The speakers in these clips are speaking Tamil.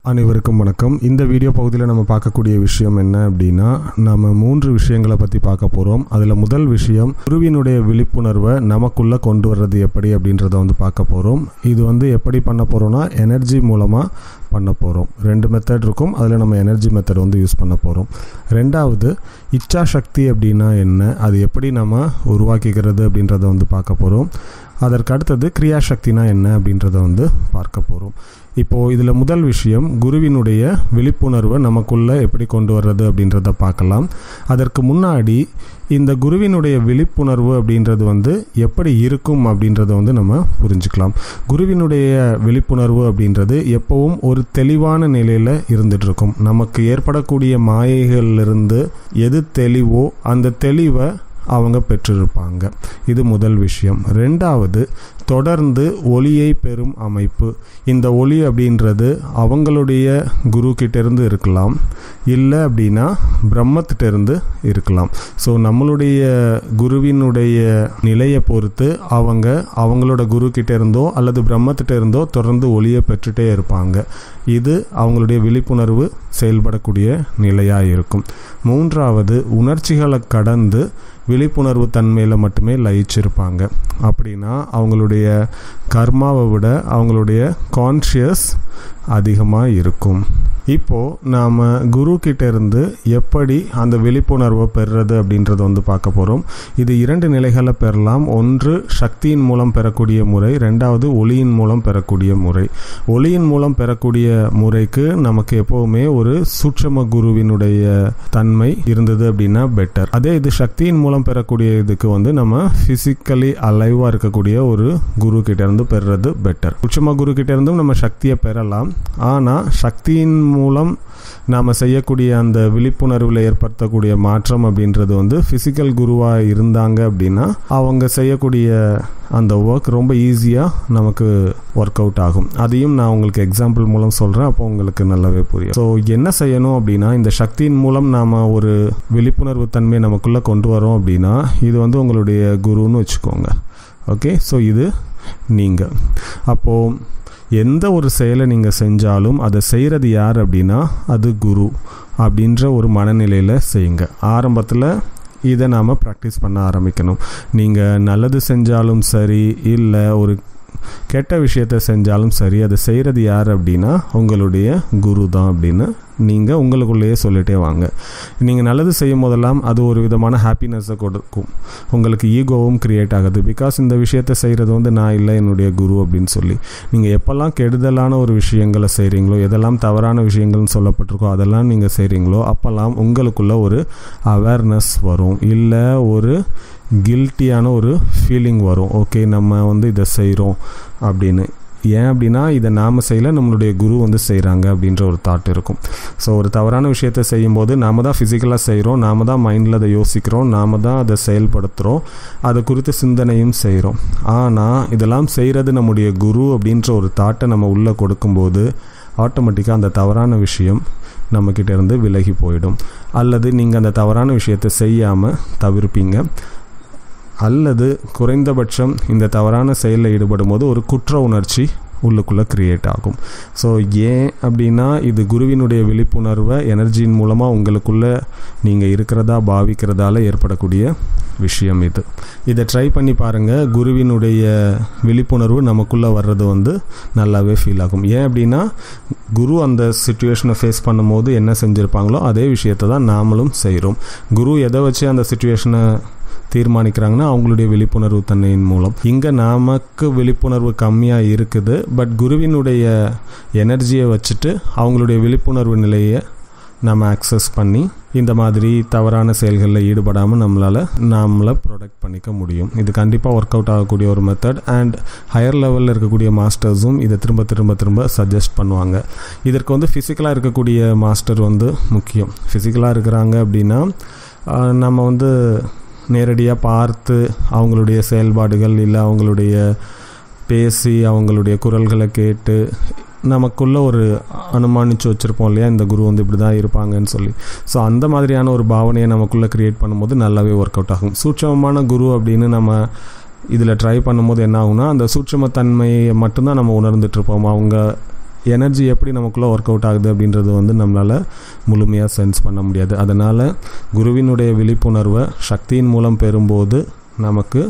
அனைவருக்கும் வணக்கம் இந்த வீடியோ பகுதியில் நம்ம பார்க்கக்கூடிய விஷயம் என்ன அப்படின்னா நம்ம மூன்று விஷயங்களை பற்றி பார்க்க போகிறோம் அதில் முதல் விஷயம் குருவினுடைய விழிப்புணர்வை நமக்குள்ளே கொண்டு வர்றது எப்படி அப்படின்றத வந்து பார்க்க போகிறோம் இது வந்து எப்படி பண்ண போகிறோம்னா எனர்ஜி மூலமாக பண்ண போகிறோம் ரெண்டு மெத்தட் இருக்கும் அதில் நம்ம எனர்ஜி மெத்தட் வந்து யூஸ் பண்ண போகிறோம் ரெண்டாவது இச்சா சக்தி அப்படின்னா என்ன அது எப்படி நம்ம உருவாக்கிக்கிறது அப்படின்றத வந்து பார்க்க போகிறோம் அதற்கு அடுத்தது கிரியாசக்தினா என்ன அப்படின்றத வந்து பார்க்க போகிறோம் இப்போது இதில் முதல் விஷயம் குருவினுடைய விழிப்புணர்வை நமக்குள்ளே எப்படி கொண்டு வர்றது அப்படின்றத பார்க்கலாம் அதற்கு முன்னாடி இந்த குருவினுடைய விழிப்புணர்வு அப்படின்றது வந்து எப்படி இருக்கும் அப்படின்றத வந்து நம்ம புரிஞ்சுக்கலாம் குருவினுடைய விழிப்புணர்வு அப்படின்றது எப்பவும் ஒரு தெளிவான நிலையில் இருந்துகிட்ருக்கும் நமக்கு ஏற்படக்கூடிய மாயைகளிலிருந்து எது தெளிவோ அந்த தெளிவை அவங்க பெற்றிருப்பாங்க இது முதல் விஷயம் ரெண்டாவது தொடர்ந்து ஒளியை பெறும் அமைப்பு இந்த ஒளி அப்படின்றது அவங்களுடைய குரு கிட்டேருந்து இருக்கலாம் இல்லை அப்படின்னா பிரம்மத்திட்டேருந்து இருக்கலாம் ஸோ நம்மளுடைய குருவினுடைய நிலையை பொறுத்து அவங்க அவங்களோட குரு கிட்ட இருந்தோ அல்லது பிரம்மத்திட்ட இருந்தோ தொடர்ந்து ஒளியை பெற்றுட்டே இருப்பாங்க இது அவங்களுடைய விழிப்புணர்வு செயல்படக்கூடிய நிலையாக இருக்கும் மூன்றாவது உணர்ச்சிகளை கடந்து விழிப்புணர்வு தன்மையில் மட்டுமே லயிச்சிருப்பாங்க அப்படின்னா அவங்களுடைய கர்மாவை விட அவங்களுடைய கான்ஷியஸ் அதிகமாக இருக்கும் இப்போது நாம் குரு கிட்ட இருந்து எப்படி அந்த விழிப்புணர்வை பெறுறது அப்படின்றத வந்து பார்க்க போகிறோம் இது இரண்டு நிலைகளை பெறலாம் ஒன்று சக்தியின் மூலம் பெறக்கூடிய முறை ரெண்டாவது ஒளியின் மூலம் பெறக்கூடிய முறை ஒளியின் மூலம் பெறக்கூடிய முறைக்கு நமக்கு எப்போவுமே ஒரு சூட்சம குருவினுடைய தன்மை இருந்தது அப்படின்னா பெட்டர் அதே இது சக்தியின் மூலம் பெறக்கூடிய இதுக்கு வந்து நம்ம ஃபிசிக்கலி அலைவாக இருக்கக்கூடிய ஒரு குரு கிட்ட இருந்து பெறுறது பெட்டர் சூட்சம குரு கிட்ட இருந்தும் நம்ம சக்தியை பெறலாம் ஆனால் சக்தியின் மூலம் நாம் செய்யக்கூடிய அந்த விழிப்புணர்வில் ஏற்படுத்தக்கூடிய மாற்றம் அப்படின்றது வந்து ஃபிசிக்கல் குருவாக இருந்தாங்க அப்படின்னா அவங்க செய்யக்கூடிய அந்த ஒர்க் ரொம்ப ஈஸியாக நமக்கு ஒர்க் அவுட் ஆகும் அதையும் நான் உங்களுக்கு எக்ஸாம்பிள் மூலம் சொல்கிறேன் அப்போ உங்களுக்கு நல்லாவே புரியும் ஸோ என்ன செய்யணும் அப்படின்னா இந்த சக்தியின் மூலம் நாம் ஒரு விழிப்புணர்வு தன்மையை நமக்குள்ளே கொண்டு வரோம் அப்படின்னா இது வந்து உங்களுடைய குருன்னு வச்சுக்கோங்க ஓகே ஸோ இது நீங்கள் அப்போது எந்த ஒரு செயலை நீங்கள் செஞ்சாலும் அதை செய்கிறது யார் அப்படின்னா அது குரு அப்படின்ற ஒரு மனநிலையில் செய்யுங்க ஆரம்பத்தில் இதை நாம் ப்ராக்டிஸ் பண்ண ஆரம்பிக்கணும் நீங்கள் நல்லது செஞ்சாலும் சரி இல்லை ஒரு கெட்ட விஷயத்த செஞ்சாலும் சரி அதை செய்கிறது யார் அப்படின்னா உங்களுடைய குரு தான் அப்படின்னு நீங்கள் உங்களுக்குள்ளேயே சொல்லிட்டே வாங்க நீங்கள் நல்லது செய்யும் போதெல்லாம் அது ஒரு விதமான ஹாப்பினஸை கொடுக்கும் உங்களுக்கு ஈகோவும் க்ரியேட் ஆகுது பிகாஸ் இந்த விஷயத்தை செய்கிறது வந்து நான் இல்லை என்னுடைய குரு அப்படின்னு சொல்லி நீங்கள் எப்போல்லாம் கெடுதலான ஒரு விஷயங்களை செய்கிறீங்களோ எதெல்லாம் தவறான விஷயங்கள்னு சொல்லப்பட்டிருக்கோ அதெல்லாம் நீங்கள் செய்கிறீங்களோ அப்போல்லாம் உங்களுக்குள்ள ஒரு அவேர்னஸ் வரும் இல்லை ஒரு கில்ட்டியான ஒரு ஃபீலிங் வரும் ஓகே நம்ம வந்து இதை செய்கிறோம் அப்படின்னு ஏன் அப்படின்னா இதை நாம் செய்யலை நம்மளுடைய குரு வந்து செய்கிறாங்க அப்படின்ற ஒரு தாட் இருக்கும் ஸோ ஒரு தவறான விஷயத்தை செய்யும்போது நாம் தான் ஃபிசிக்கலாக செய்கிறோம் நாம் தான் மைண்டில் அதை யோசிக்கிறோம் நாம் தான் அதை செயல்படுத்துகிறோம் அதை குறித்து சிந்தனையும் செய்கிறோம் ஆனால் இதெல்லாம் செய்கிறது நம்முடைய குரு அப்படின்ற ஒரு தாட்டை நம்ம உள்ளே கொடுக்கும்போது ஆட்டோமேட்டிக்காக அந்த தவறான விஷயம் நம்மக்கிட்ட இருந்து விலகி போயிடும் அல்லது நீங்கள் அந்த தவறான விஷயத்தை செய்யாமல் தவிர்ப்பீங்க அல்லது குறைந்தபட்சம் இந்த தவறான செயலில் ஈடுபடும் போது ஒரு குற்ற உணர்ச்சி உள்ளுக்குள்ளே க்ரியேட் ஆகும் ஸோ ஏன் அப்படின்னா இது குருவினுடைய விழிப்புணர்வை எனர்ஜியின் மூலமாக உங்களுக்குள்ளே நீங்கள் இருக்கிறதா பாவிக்கிறதால ஏற்படக்கூடிய விஷயம் இது இதை ட்ரை பண்ணி பாருங்கள் குருவினுடைய விழிப்புணர்வு நமக்குள்ளே வர்றது வந்து நல்லாவே ஃபீல் ஆகும் ஏன் அப்படின்னா குரு அந்த சுச்சுவேஷனை ஃபேஸ் பண்ணும்போது என்ன செஞ்சுருப்பாங்களோ அதே விஷயத்தை தான் நாமளும் செய்கிறோம் குரு எதை வச்சு அந்த சுச்சுவேஷனை தீர்மானிக்கிறாங்கன்னா அவங்களுடைய விழிப்புணர்வு தன்மையின் மூலம் இங்கே நமக்கு விழிப்புணர்வு கம்மியாக இருக்குது பட் குருவினுடைய எனர்ஜியை வச்சுட்டு அவங்களுடைய விழிப்புணர்வு நிலையை நம்ம அக்சஸ் பண்ணி இந்த மாதிரி தவறான செயல்களில் ஈடுபடாமல் நம்மளால் நம்மளை ப்ரொடெக்ட் பண்ணிக்க முடியும் இது கண்டிப்பாக ஒர்க் அவுட் ஆகக்கூடிய ஒரு மெத்தட் அண்ட் ஹையர் லெவலில் இருக்கக்கூடிய மாஸ்டர்ஸும் இதை திரும்ப திரும்ப திரும்ப சஜஸ்ட் பண்ணுவாங்க இதற்கு வந்து ஃபிசிக்கலாக இருக்கக்கூடிய மாஸ்டர் வந்து முக்கியம் ஃபிசிக்கலாக இருக்கிறாங்க அப்படின்னா நம்ம வந்து நேரடியாக பார்த்து அவங்களுடைய செயல்பாடுகள் இல்லை அவங்களுடைய பேசி அவங்களுடைய குரல்களை கேட்டு நமக்குள்ள ஒரு அனுமானித்து வச்சுருப்போம் இல்லையா இந்த குரு வந்து இப்படி தான் இருப்பாங்கன்னு சொல்லி ஸோ அந்த மாதிரியான ஒரு பாவனையை நமக்குள்ளே க்ரியேட் பண்ணும்போது நல்லாவே ஒர்க் அவுட் ஆகும் சூட்சமமான குரு அப்படின்னு நம்ம இதில் ட்ரை பண்ணும்போது என்ன ஆகும்னா அந்த சூட்சமத்தன்மையை மட்டும்தான் நம்ம உணர்ந்துட்டுருப்போம் அவங்க எனர்ஜி எப்படி நமக்குள்ளே ஒர்க் அவுட் ஆகுது அப்படின்றது வந்து நம்மளால் முழுமையாக சென்ஸ் பண்ண முடியாது அதனால் குருவினுடைய விழிப்புணர்வை சக்தியின் மூலம் பெறும்போது நமக்கு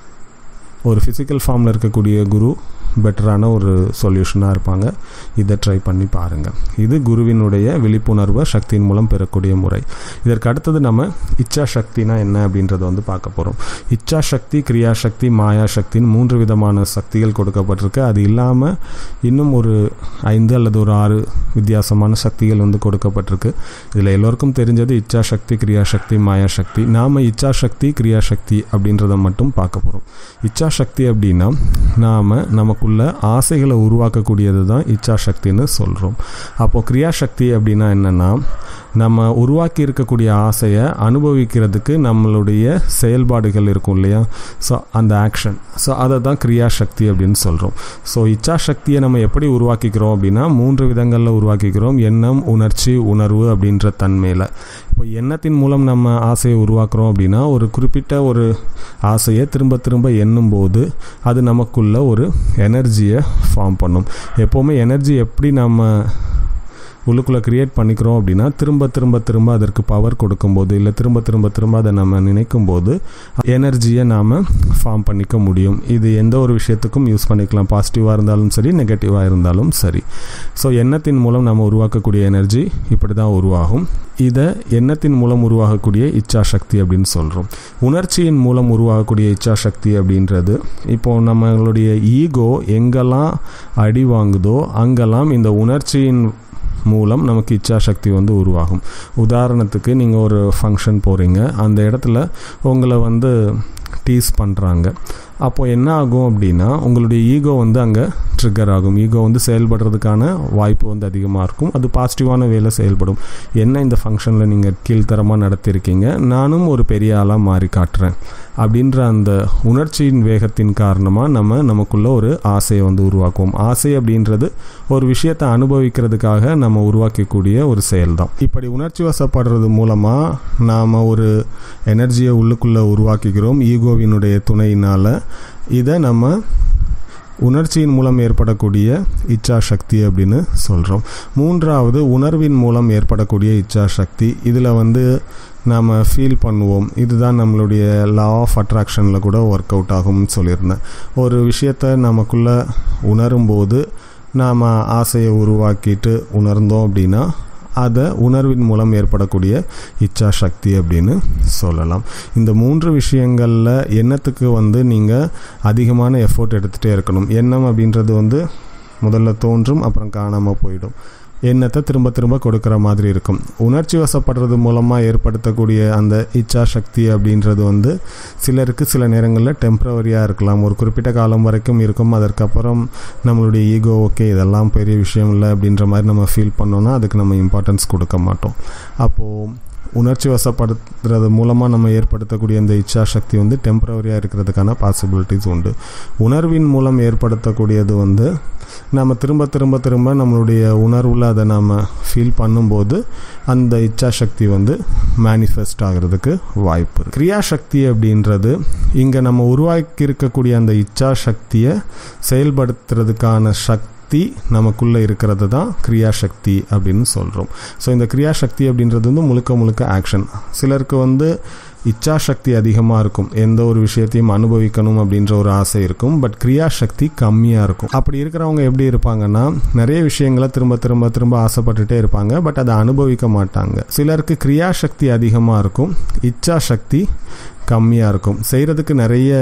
ஒரு ஃபிசிக்கல் ஃபார்மில் இருக்கக்கூடிய குரு பெட்டரான ஒரு சொல்யூஷனாக இருப்பாங்க இதை ட்ரை பண்ணி பாருங்கள் இது குருவினுடைய விழிப்புணர்வை சக்தியின் மூலம் பெறக்கூடிய முறை இதற்கு அடுத்தது நம்ம இச்சா சக்தினா என்ன அப்படின்றத வந்து பார்க்க போகிறோம் இச்சா சக்தி கிரியா சக்தி மாயா சக்தின்னு மூன்று விதமான சக்திகள் கொடுக்கப்பட்டிருக்கு அது இல்லாமல் இன்னும் ஒரு ஐந்து அல்லது ஒரு ஆறு வித்தியாசமான சக்திகள் வந்து கொடுக்கப்பட்டிருக்கு இதில் எல்லோருக்கும் தெரிஞ்சது இச்சா சக்தி கிரியா சக்தி மாயா சக்தி நாம் இச்சா சக்தி கிரியா சக்தி அப்படின்றத மட்டும் பார்க்க போகிறோம் இச்சா சக்தி அப்படின்னா நாம் நமக்குள்ள ஆசைகளை உருவாக்கக்கூடியது தான் இச்சா சக்தின்னு சொல்கிறோம் அப்போது கிரியா சக்தி அப்படின்னா என்னென்னா நம்ம உருவாக்கி இருக்கக்கூடிய ஆசையை அனுபவிக்கிறதுக்கு நம்மளுடைய செயல்பாடுகள் இருக்கும் இல்லையா ஸோ அந்த ஆக்ஷன் ஸோ அதை தான் கிரியா சக்தி அப்படின்னு சொல்கிறோம் ஸோ இச்சா சக்தியை நம்ம எப்படி உருவாக்கிக்கிறோம் அப்படின்னா மூன்று விதங்களில் உருவாக்கிக்கிறோம் எண்ணம் உணர்ச்சி உணர்வு அப்படின்ற தன்மையில் இப்போ எண்ணத்தின் மூலம் நம்ம ஆசையை உருவாக்குறோம் அப்படின்னா ஒரு குறிப்பிட்ட ஒரு ஆசையை திரும்ப திரும்ப எண்ணும் போது அது நமக்குள்ள ஒரு எனர்ஜியை ஃபார்ம் பண்ணும் எப்போவுமே எனர்ஜி எப்படி நம்ம உள்ளுக்குள்ளே க்ரியேட் பண்ணிக்கிறோம் அப்படின்னா திரும்ப திரும்ப திரும்ப அதற்கு பவர் கொடுக்கும்போது இல்லை திரும்ப திரும்ப திரும்ப அதை நம்ம நினைக்கும் போது எனர்ஜியை நாம் ஃபார்ம் பண்ணிக்க முடியும் இது எந்த ஒரு விஷயத்துக்கும் யூஸ் பண்ணிக்கலாம் பாசிட்டிவாக இருந்தாலும் சரி நெகட்டிவாக இருந்தாலும் சரி ஸோ எண்ணத்தின் மூலம் நம்ம உருவாக்கக்கூடிய எனர்ஜி இப்படி தான் உருவாகும் இதை எண்ணத்தின் மூலம் உருவாகக்கூடிய இச்சா சக்தி அப்படின்னு சொல்கிறோம் உணர்ச்சியின் மூலம் உருவாகக்கூடிய இச்சா சக்தி அப்படின்றது இப்போது நம்மளுடைய ஈகோ எங்கெல்லாம் அடி வாங்குதோ அங்கெல்லாம் இந்த உணர்ச்சியின் மூலம் நமக்கு இச்சா சக்தி வந்து உருவாகும் உதாரணத்துக்கு நீங்கள் ஒரு ஃபங்க்ஷன் போகிறீங்க அந்த இடத்துல உங்களை வந்து டீஸ் பண்ணுறாங்க அப்போது என்ன ஆகும் அப்படின்னா உங்களுடைய ஈகோ வந்து அங்கே ட்ரிக்கர் ஆகும் ஈகோ வந்து செயல்படுறதுக்கான வாய்ப்பு வந்து அதிகமாக இருக்கும் அது பாசிட்டிவான வேலை செயல்படும் என்ன இந்த ஃபங்க்ஷனில் நீங்கள் கீழ்த்தரமாக நடத்தியிருக்கீங்க நானும் ஒரு பெரிய ஆளாக மாறி காட்டுறேன் அப்படின்ற அந்த உணர்ச்சியின் வேகத்தின் காரணமாக நம்ம நமக்குள்ள ஒரு ஆசையை வந்து உருவாக்குவோம் ஆசை அப்படின்றது ஒரு விஷயத்தை அனுபவிக்கிறதுக்காக நம்ம உருவாக்கக்கூடிய ஒரு செயல் தான் இப்படி உணர்ச்சி வசப்படுறது மூலமாக நாம் ஒரு எனர்ஜியை உள்ளுக்குள்ளே உருவாக்கிக்கிறோம் ஈகோவினுடைய துணையினால் இதை நம்ம உணர்ச்சியின் மூலம் ஏற்படக்கூடிய இச்சா சக்தி அப்படின்னு சொல்கிறோம் மூன்றாவது உணர்வின் மூலம் ஏற்படக்கூடிய இச்சா சக்தி இதில் வந்து நாம் ஃபீல் பண்ணுவோம் இதுதான் நம்மளுடைய லா ஆஃப் அட்ராக்ஷனில் கூட ஒர்க் அவுட் ஆகும்னு சொல்லியிருந்தேன் ஒரு விஷயத்தை நமக்குள்ளே உணரும்போது நாம் ஆசையை உருவாக்கிட்டு உணர்ந்தோம் அப்படின்னா அதை உணர்வின் மூலம் ஏற்படக்கூடிய இச்சா சக்தி அப்படின்னு சொல்லலாம் இந்த மூன்று விஷயங்களில் எண்ணத்துக்கு வந்து நீங்கள் அதிகமான எஃபோர்ட் எடுத்துகிட்டே இருக்கணும் எண்ணம் அப்படின்றது வந்து முதல்ல தோன்றும் அப்புறம் காணாமல் போயிடும் எண்ணத்தை திரும்ப திரும்ப கொடுக்குற மாதிரி இருக்கும் உணர்ச்சி வசப்படுறது மூலமாக ஏற்படுத்தக்கூடிய அந்த இச்சா சக்தி அப்படின்றது வந்து சிலருக்கு சில நேரங்களில் டெம்ப்ரவரியாக இருக்கலாம் ஒரு குறிப்பிட்ட காலம் வரைக்கும் இருக்கும் அதற்கப்புறம் நம்மளுடைய ஈகோ ஓகே இதெல்லாம் பெரிய விஷயம் இல்லை அப்படின்ற மாதிரி நம்ம ஃபீல் பண்ணோன்னா அதுக்கு நம்ம இம்பார்ட்டன்ஸ் கொடுக்க மாட்டோம் அப்போது உணர்ச்சி வசப்படுத்துறது மூலமாக நம்ம ஏற்படுத்தக்கூடிய இந்த இச்சா சக்தி வந்து டெம்பரவரியாக இருக்கிறதுக்கான பாசிபிலிட்டிஸ் உண்டு உணர்வின் மூலம் ஏற்படுத்தக்கூடியது வந்து நம்ம திரும்ப திரும்ப திரும்ப நம்மளுடைய உணர்வில் அதை நாம் ஃபீல் பண்ணும்போது அந்த இச்சா சக்தி வந்து மேனிஃபெஸ்ட் ஆகிறதுக்கு வாய்ப்பு இருக்குது கிரியா சக்தி அப்படின்றது இங்கே நம்ம உருவாக்கி இருக்கக்கூடிய அந்த இச்சா சக்தியை செயல்படுத்துறதுக்கான சக்தி சக்தி நமக்குள்ளே இருக்கிறது தான் கிரியாசக்தி அப்படின்னு சொல்கிறோம் ஸோ இந்த கிரியாசக்தி அப்படின்றது வந்து முழுக்க முழுக்க ஆக்ஷன் சிலருக்கு வந்து இச்சாசக்தி அதிகமாக இருக்கும் எந்த ஒரு விஷயத்தையும் அனுபவிக்கணும் அப்படின்ற ஒரு ஆசை இருக்கும் பட் கிரியாசக்தி கம்மியாக இருக்கும் அப்படி இருக்கிறவங்க எப்படி இருப்பாங்கன்னா நிறைய விஷயங்களை திரும்ப திரும்ப திரும்ப ஆசைப்பட்டுட்டே இருப்பாங்க பட் அதை அனுபவிக்க மாட்டாங்க சிலருக்கு கிரியாசக்தி அதிகமாக இருக்கும் இச்சாசக்தி கம்மியாக இருக்கும் செய்கிறதுக்கு நிறைய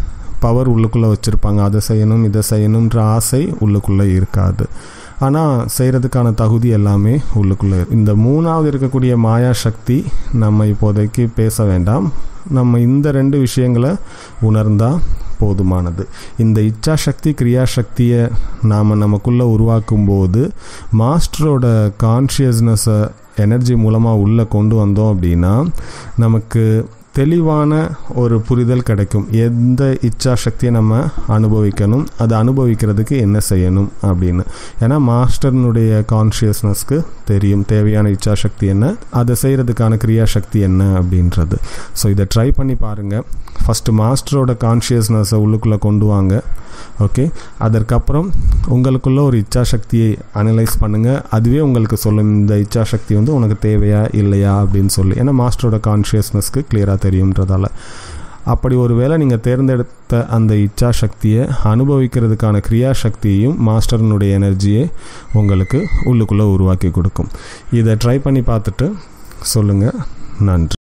பவர் உள்ளுக்குள்ளே வச்சுருப்பாங்க அதை செய்யணும் இதை செய்யணுன்ற ஆசை உள்ளுக்குள்ளே இருக்காது ஆனால் செய்கிறதுக்கான தகுதி எல்லாமே உள்ளுக்குள்ளே இந்த மூணாவது இருக்கக்கூடிய மாயா சக்தி நம்ம இப்போதைக்கு பேச வேண்டாம் நம்ம இந்த ரெண்டு விஷயங்களை உணர்ந்தால் போதுமானது இந்த இச்சா சக்தி கிரியா சக்தியை நாம் நமக்குள்ளே உருவாக்கும் போது மாஸ்டரோட கான்ஷியஸ்னஸை எனர்ஜி மூலமாக உள்ளே கொண்டு வந்தோம் அப்படின்னா நமக்கு தெளிவான ஒரு புரிதல் கிடைக்கும் எந்த இச்சா சக்தியை நம்ம அனுபவிக்கணும் அதை அனுபவிக்கிறதுக்கு என்ன செய்யணும் அப்படின்னு ஏன்னா மாஸ்டர்னுடைய கான்ஷியஸ்னஸ்க்கு தெரியும் தேவையான இச்சா சக்தி என்ன அதை செய்கிறதுக்கான கிரியா சக்தி என்ன அப்படின்றது ஸோ இதை ட்ரை பண்ணி பாருங்கள் ஃபஸ்ட்டு மாஸ்டரோட கான்ஷியஸ்னஸை உள்ளுக்குள்ளே கொண்டு வாங்க ஓகே அதற்கப்புறம் உங்களுக்குள்ள ஒரு இச்சா சக்தியை அனலைஸ் பண்ணுங்கள் அதுவே உங்களுக்கு சொல்லும் இந்த இச்சா சக்தி வந்து உனக்கு தேவையா இல்லையா அப்படின்னு சொல்லி ஏன்னா மாஸ்டரோட கான்ஷியஸ்னஸ்க்கு கிளியராக தெரியுன்றதால அப்படி ஒரு வேளை நீங்கள் தேர்ந்தெடுத்த அந்த இச்சா சக்தியை அனுபவிக்கிறதுக்கான கிரியா சக்தியையும் மாஸ்டர்னுடைய எனர்ஜியை உங்களுக்கு உள்ளுக்குள்ளே உருவாக்கி கொடுக்கும் இதை ட்ரை பண்ணி பார்த்துட்டு சொல்லுங்கள் நன்றி